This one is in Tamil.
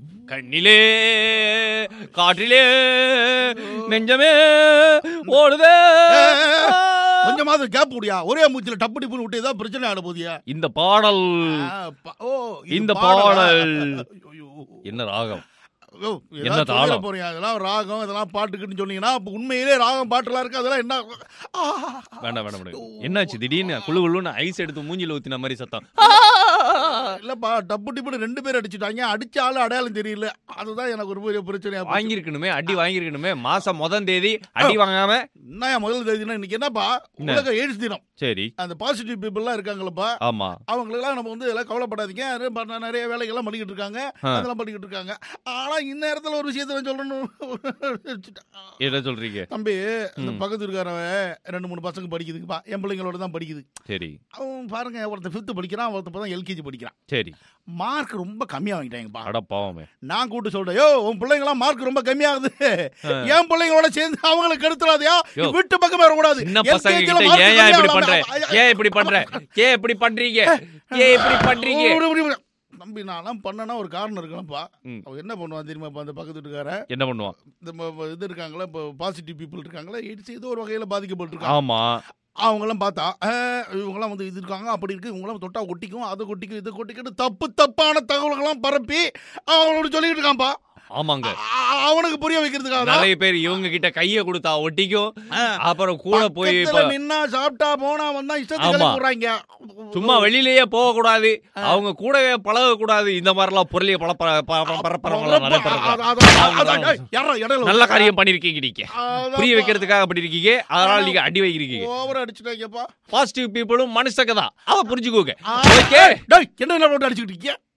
கண்ணிலே காற்றிலே நெஞ்சமே ஓடுதே கொஞ்சமாவது கேப் முடியா ஒரே மூச்சில டப்பு டிப்புன்னு விட்டு ஏதாவது பிரச்சனை ஆட போதியா இந்த பாடல் ஆ, ப- ஓ இது இந்த பாடலா? பாடல். ஐயோ. என்ன ராகம் ஓ, என்ன ஏதாவது தாளம்? சொல்லிட போறீங்க அதெல்லாம் ராகம் இதெல்லாம் பாட்டுக்குன்னு சொன்னீங்கன்னா அப்ப உண்மையிலே ராகம் பாட்டுலாம் இருக்கு அதெல்லாம் என்ன ஆ. வேண்டாம் வேண்டாம் வேண்டாம் என்னாச்சு திடீர்னு குழு குழுன்னு ஐஸ் எடுத்து மூஞ்சில ஊத்தின மாதிரி சத்தம் இல்லப்பா டப்பு டிப்புன்னு ரெண்டு பேர் அடிச்சுட்டாங்க அடிச்ச ஆளு அடையாளம் தெரியல அதுதான் எனக்கு ஒரு பெரிய பிரச்சனையா போச்சு. வாங்கியிருக்கணுமே அடி வாங்கியிருக்கணுமே மாசம் முதல் தேதி அடி வாங்காம என்னய்யா முதல் தேதினா இன்னைக்கு என்னப்பா என்ன? உலக எய்ட்ஸ் தினம் சரி அந்த பாசிட்டிவ் பீப்புள்லாம் இருக்காங்களப்பா ஆமா அவங்களுக்கெல்லாம் நம்ம வந்து எல்லாம் கவலைப்படாதீங்க அது ப- நிறைய வேலைகள்லாம் பண்ணிக்கிட்டு இருக்காங்க ஆ. அதெல்லாம் பண்ணிக்கிட்டு இருக்காங்க ஆனா இந்நேரத்துல ஒரு விஷயத்த நான் சொல்லணும் என்ன சொல்றீங்க தம்பி இந்த ம். பக்கத்து இருக்காரவன் ரெண்டு மூணு பசங்க படிக்குதுப்பா என் பிள்ளைங்களோட தான் படிக்குது சரி அவன் பாருங்க ஒருத்தன் ஃபிஃப்த் படிக்கிறான் ஒருத்தன் தான் எல்கேஜி படிக்கிறான் சரி மார்க் ரொம்ப கம்மியா வாங்கிட்டாங்கப்பா அட பாவமே நான் கூட்டு சொல்றேன் யோ உன் பிள்ளைங்களாம் மார்க் ரொம்ப கம்மியாகுது ஆ. என் பிள்ளைங்களோட சேர்ந்து அவங்களை கெடுத்துறாதயா யோ. விட்டு பக்கமே வரக்கூடாது சின்ன பசங்க LKG ல கிட்ட mark ஏன் ஏன் இப்படி கம்மியா பண்ற இல்லாம- ஏன் இப்படி பண்ற ஏன் இப்படி பண்றீங்க ஏன் இப்படி பண்றீங்க ஒரு- ஒரு- ஒரு- தம்பி நான்லாம் பண்ணனா ஒரு காரணம் இருக்கணும்ப்பா ம். அவன் என்ன பண்ணுவான் தெரியுமா இப்ப அந்த பக்கத்து வீட்டுக்காரன் என்ன பண்ணுவான் இந்த ம- ம- இது இருக்காங்களா இப்போ பாசிட்டிவ் பீப்புள் இருக்காங்களா எய்ட்ஸ் ஏதோ ஒரு வகையில் பாதிக்கப்பட்டிருக்காங்க ஆமா அவங்களாம் பார்த்தா "ஆ, இவங்கெல்லாம் வந்து இது இருக்காங்க அப்படி இருக்கு இவங்களாம் தொட்டா ஒட்டிக்கும் அதை கொட்டிக்கும் இதை கொட்டிக்கிட்டு தப்பு தப்பான தகவல்கள்லாம் பரப்பி அவங்களோட சொல்லிட்டு இருக்கான்ப்பா ஆமாங்க அ- அவனுக்கு புரிய வைக்கிறதுக்காக தான் நிறைய பேர் இவங்க கிட்ட கைய கொடுத்தா ஒட்டிக்கும் ஆ. அப்புறம் கூட போய் பக்கத்துல இப்ப நின்னா சாப்பிட்டா போனா வந்தா இஷ்டத்துக்கு ஆமா. கிளப்பி விடுறாங்க சும்மா வெளியிலேயே போக கூடாது அவங்க கூடவே பழக கூடாது இந்த மாதிரி எல்லாம் பொருளிய பல பரப்புறவங்க நிறைய பேர் அ- இருக்காங்க. அ- அ- அவங்க அ- அ- யாரா இடையில நல்ல காரியம் பண்ணிருக்கீங்க நீங்க அதான் புரிய வைக்கிறதுக்காக அப்படி இருக்கீங்க அதனால நீங்க அடி வைக்கிறீங்க ஓவரா அடிச்சுட்டாங்கப்பா பாசிட்டிவ் பீப்புளும் மனுஷங்க தான் அதை புரிஞ்சுக்கோங்க ஆ. ஓகே டேய் என்ன என்ன போட்டு அடிச்சுக்கிட்டு இருக்கீங்க